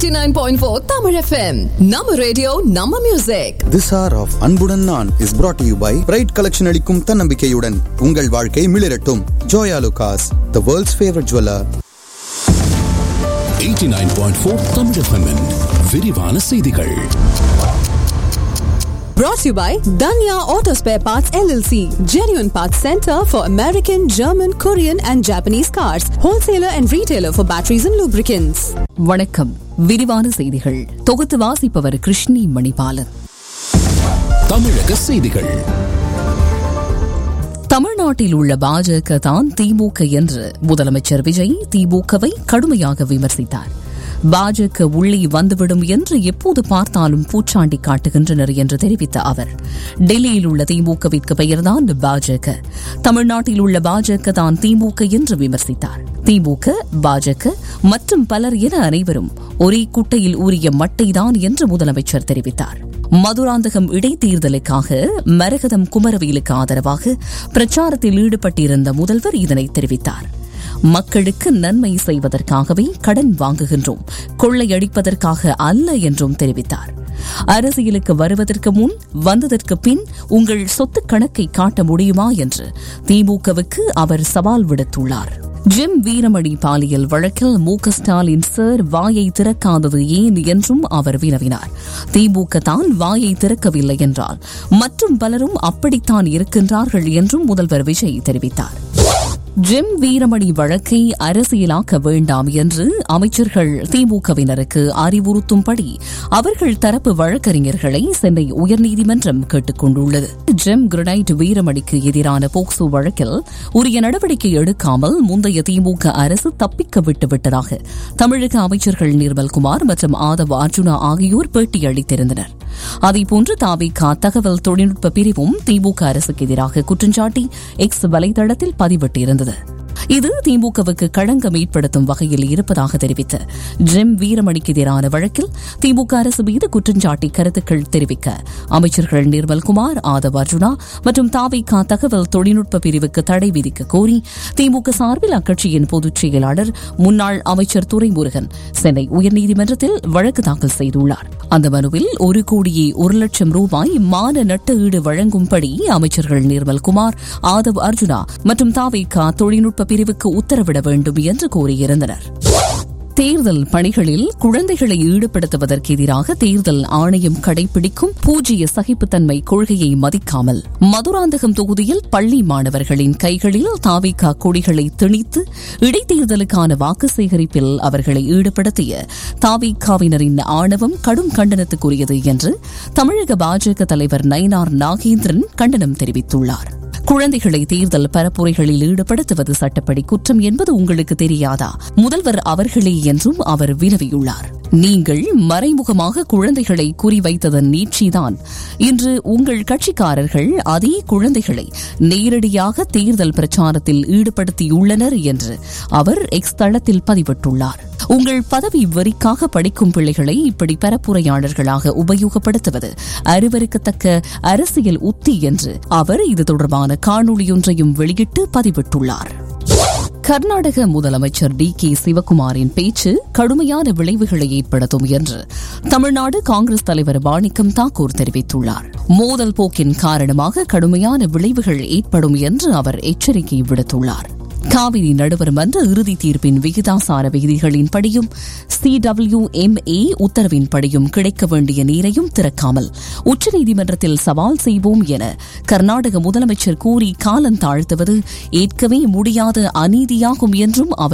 89.4 Tamil FM. Nama radio, Nama music. This hour of அன்புடன் நான் is brought to you by bright collection அளிக்கும் தன்னம்பிக்கையுடன் உங்கள் வாழ்க்கை மிளிரட்டும் Joya லுகாஸ் the world's favorite jeweler 89.4 Tamil FM -இன் விரிவான செய்திகள் Brought to you by Danya Auto Spare Parts LLC. Genuine Parts Center for American, German, Korean and Japanese cars. Wholesaler and retailer for batteries and lubricants. வணக்கம் விரிவான செய்திகள் தொகுத்து வாசிப்பவர் கிருஷ்ணி மணிபாலன் தமிழக செய்திகள் தமிழ்நாட்டில் உள்ள பாஜக தான் திமுக என்று முதலமைச்சர் விஜய் திமுகவை கடுமையாக விமர்சித்தார் பாஜக உள்ளே வந்துவிடும் என்று எப்போது பார்த்தாலும் பூச்சாண்டி காட்டுகின்றனர் என்று தெரிவித்த அவர் டெல்லியில் உள்ள திமுகவிற்கு பெயர்தான் பாஜக தமிழ்நாட்டில் உள்ள பாஜக தான் திமுக என்று விமர்சித்தார் திமுக பாஜக மற்றும் பலர் என அனைவரும் ஒரே குட்டையில் ஊறிய மட்டைதான் என்று முதலமைச்சர் தெரிவித்தார் மதுராந்தகம் இடைத்தேர்தலுக்காக மரகதம் குமரவேலுக்கு ஆதரவாக பிரச்சாரத்தில் ஈடுபட்டிருந்த முதல்வர் இதனை தெரிவித்தார் மக்களுக்கு நன்மை செய்வதற்காகவே கடன் வாங்குகின்றோம் கொள்ளையடிப்பதற்காக அல்ல என்றும் தெரிவித்தார் அரசியலுக்கு வருவதற்கு முன் வந்ததற்கு பின் உங்கள் சொத்து கணக்கை காட்ட முடியுமா என்று திமுகவுக்கு அவர் சவால் விடுத்துள்ளார் ஜிம் வீரமணி பாலியல் வழக்கில் மு க ஸ்டாலின் சார் வாயை திறக்காதது ஏன் என்றும் அவர் வினவினார் திமுக தான் வாயை திறக்கவில்லை என்றால் மற்றும் பலரும் அப்படித்தான் இருக்கின்றார்கள் என்றும் முதல்வர் விஜய் தெரிவித்தார் ஜிம் வீரமணி வழக்கை அரசியலாக்க வேண்டாம் என்று அமைச்சர்கள் திமுகவினருக்கு அறிவுறுத்தும்படி அவர்கள் தரப்பு வழக்கறிஞர்களை சென்னை உயர்நீதிமன்றம் கேட்டுக் கொண்டுள்ளது ஜிம் கிரனைட் வீரமணிக்கு எதிரான போக்சோ வழக்கில் உரிய நடவடிக்கை எடுக்காமல் முந்தைய திமுக அரசு தப்பிக்க விட்டுவிட்டதாக தமிழக அமைச்சர்கள் நிர்மல்குமார் மற்றும் ஆதவ் அர்ஜுனா ஆகியோர் பேட்டியளித்திருந்தனர் அதேபோன்று தாபிகா தகவல் தொழில்நுட்ப பிரிவும் திமுக அரசுக்கு எதிராக குற்றஞ்சாட்டி எக்ஸ் வலைதளத்தில் பதிவிட்டிருந்தது இது திமுகவுக்கு களங்கம் ஏற்படுத்தும் வகையில் இருப்பதாக தெரிவித்த ஜிம் வீரமணிக்கு எதிரான வழக்கில் திமுக அரசு மீது குற்றஞ்சாட்டி கருத்துக்கள் தெரிவிக்க அமைச்சர்கள் நிர்மல்குமார் ஆதவ் அர்ஜுனா மற்றும் தாவிகா தகவல் தொழில்நுட்ப பிரிவுக்கு தடை விதிக்க கோரி திமுக சார்பில் அக்கட்சியின் பொதுச் செயலாளர் முன்னாள் அமைச்சர் துரைமுருகன் சென்னை உயர்நீதிமன்றத்தில் வழக்கு தாக்கல் செய்துள்ளார் அந்த மனுவில் ஒரு கோடியே ஒரு லட்சம் ரூபாய் மான நட்ட ஈடு வழங்கும்படி அமைச்சர்கள் நிர்மல்குமார் ஆதவ் அர்ஜுனா மற்றும் தாவிகா தொழில்நுட்ப பிரிவுக்கு உத்தரவிட வேண்டும் என்று கோரியிருந்தனர் தேர்தல் பணிகளில் குழந்தைகளை ஈடுபடுத்துவதற்கு எதிராக தேர்தல் ஆணையம் கடைபிடிக்கும் பூஜ்ய சகிப்புத்தன்மை கொள்கையை மதிக்காமல் மதுராந்தகம் தொகுதியில் பள்ளி மாணவர்களின் கைகளில் தாவிகா கொடிகளை திணித்து இடைத்தேர்தலுக்கான வாக்கு சேகரிப்பில் அவர்களை ஈடுபடுத்திய தாவிகாவினரின் ஆணவம் கடும் கண்டனத்துக்குரியது என்று தமிழக பாஜக தலைவர் நயினார் நாகேந்திரன் கண்டனம் தெரிவித்துள்ளார் குழந்தைகளை தேர்தல் பரப்புரைகளில் ஈடுபடுத்துவது சட்டப்படி குற்றம் என்பது உங்களுக்கு தெரியாதா முதல்வர் அவர்களே என்றும் அவர் வினவியுள்ளார் நீங்கள் மறைமுகமாக குழந்தைகளை குறிவைத்ததன் நீட்சிதான் இன்று உங்கள் கட்சிக்காரர்கள் அதே குழந்தைகளை நேரடியாக தேர்தல் பிரச்சாரத்தில் ஈடுபடுத்தியுள்ளனர் என்று அவர் எக்ஸ் தளத்தில் பதிவிட்டுள்ளார் உங்கள் பதவி வெறிக்காக படிக்கும் பிள்ளைகளை இப்படி பரப்புரையாளர்களாக உபயோகப்படுத்துவது அருவருக்கத்தக்க அரசியல் உத்தி என்று அவர் இது தொடர்பான காணொலியொன்றையும் வெளியிட்டு பதிவிட்டுள்ளார் கர்நாடக முதலமைச்சர் டி கே சிவக்குமாரின் பேச்சு கடுமையான விளைவுகளை ஏற்படுத்தும் என்று தமிழ்நாடு காங்கிரஸ் தலைவர் மாணிக்கம் தாக்கூர் தெரிவித்துள்ளார் மோதல் போக்கின் காரணமாக கடுமையான விளைவுகள் ஏற்படும் என்று அவர் எச்சரிக்கை விடுத்துள்ளார் காவிரி நடுவர் மன்ற இறுதி தீர்ப்பின் விகிதாசார விதிகளின்படியும் சிடபிள்யூஎம்ஏ உத்தரவின்படியும் கிடைக்க வேண்டிய நீரையும் திறக்காமல் உச்சநீதிமன்றத்தில் சவால் செய்வோம் என கர்நாடக முதலமைச்சர் கூறி காலம் தாழ்த்துவது ஏற்கவே முடியாத அநீதியாகும் என்றும் அவர்